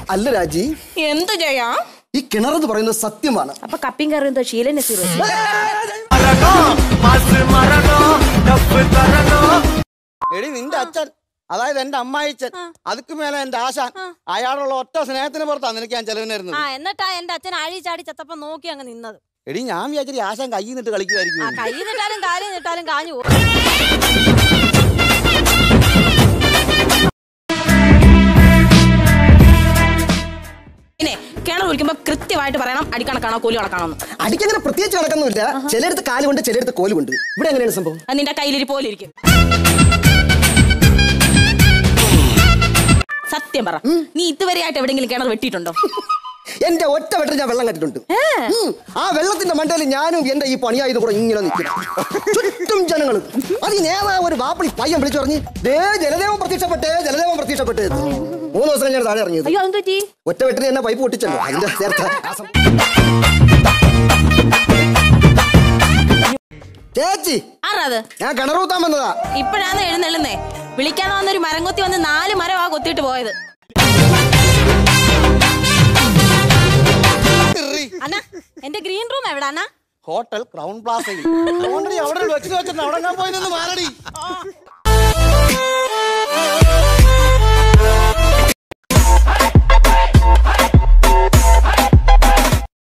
അല്ല രാജി എന്തു ചെയ്യാ ഈ കിണറെന്ന് പറയുന്നത് സത്യമാണ് അപ്പൊ കപ്പിയും കറിയും എന്തോ ശീലനെ സീറോ എടി നിന്റെ അച്ഛൻ അതായത് എന്റെ അമ്മായിച്ചൻ അതുക്ക് മേലെ എന്റെ ആശാൻ അയാളുള്ള ഒറ്റ സ്നേഹത്തിന് പുറത്താണ് നിനക്ക് ഞാൻ ചെലവിനായിരുന്നത് ആ എന്നിട്ടാ എന്റെ അച്ഛൻ അഴി ചാടി ചത്തപ്പോ നോക്കി അങ്ങ് നിന്നത് എടി ഞാൻ വിചാരിച്ചു ആശാൻ കൈ നിട്ട് ആ കളിക്കുമായിരിക്കും കൈ നിട്ടാലും കാലി നിട്ടാലും കാഞ്ഞു പോകും പിന്നെ കിണർ വിളിക്കുമ്പോ കൃത്യമായിട്ട് പറയണം അടിക്കണക്കാണോ കൂലി കണക്കാണോ അടിക്കങ്ങനെ പ്രത്യേകിച്ച് കണക്കൊന്നുമില്ല ചിലയിടത്ത് കാലുകൊണ്ട് ചിലയിടത്ത് കോലുകൊണ്ട് ഇവിടെ എങ്ങനെയാണ് സംഭവം അത് നിന്റെ കയ്യിലിരി പോലെ ഇരിക്കും സത്യം പറ നീ ഇതുവരെയായിട്ട് എവിടെയെങ്കിലും കിണർ വെട്ടിയിട്ടുണ്ടോ എന്റെ ഒറ്റ വെട്ടം ഞാൻ വെള്ളം കണ്ടിട്ടുണ്ട് ഉം. ആ വെള്ളത്തിന്റെ മണ്ടയിൽ ഞാനും എന്റെ ഈ പണിയായത് കൂടെ ഇങ്ങനെ നിൽക്കും ചുറ്റും ജനങ്ങൾ അത് ഈ നേതാവ് ഒരു വാപ്പിളി പയ്യൻ വിളിച്ചു പറഞ്ഞ് ദേ ജലദേവൻ പ്രത്യക്ഷപ്പെട്ടേ ജലദേവൻ പ്രത്യക്ഷപ്പെട്ടേ എന്ന്. മൂന്ന് ദിവസം ഞാൻ താഴെ ഇറങ്ങിയത് അയ്യോ എന്ത് പറ്റി ഒറ്റ വെട്ടിന് എന്നെ പൈപ്പ് പൊട്ടിച്ചല്ലോ അതിന്റെ നേരത്തെ ആ സം- ചേച്ചി ആറാത് ഞാൻ കിണറൂത്താൻ വന്നതാ ഇപ്പോഴാണ് എഴുന്നള്ളുന്നേ വിളിക്കാതെ വന്നൊരു മരം കൊത്തി വന്ന് നാല് മരം ആ കൊത്തിയിട്ട് പോയത് അണ്ണ എന്റെ ഗ്രീൻ റൂം എവിടെ അണ്ണ ഹോട്ടൽ ക്രൗൺ പ്ലാസയിൽ അതുകൊണ്ട് നീ അവിടെ വെച്ച് വെച്ചിട്ട് അവിടെ ഞാൻ പോയി നിന്ന് മാറടി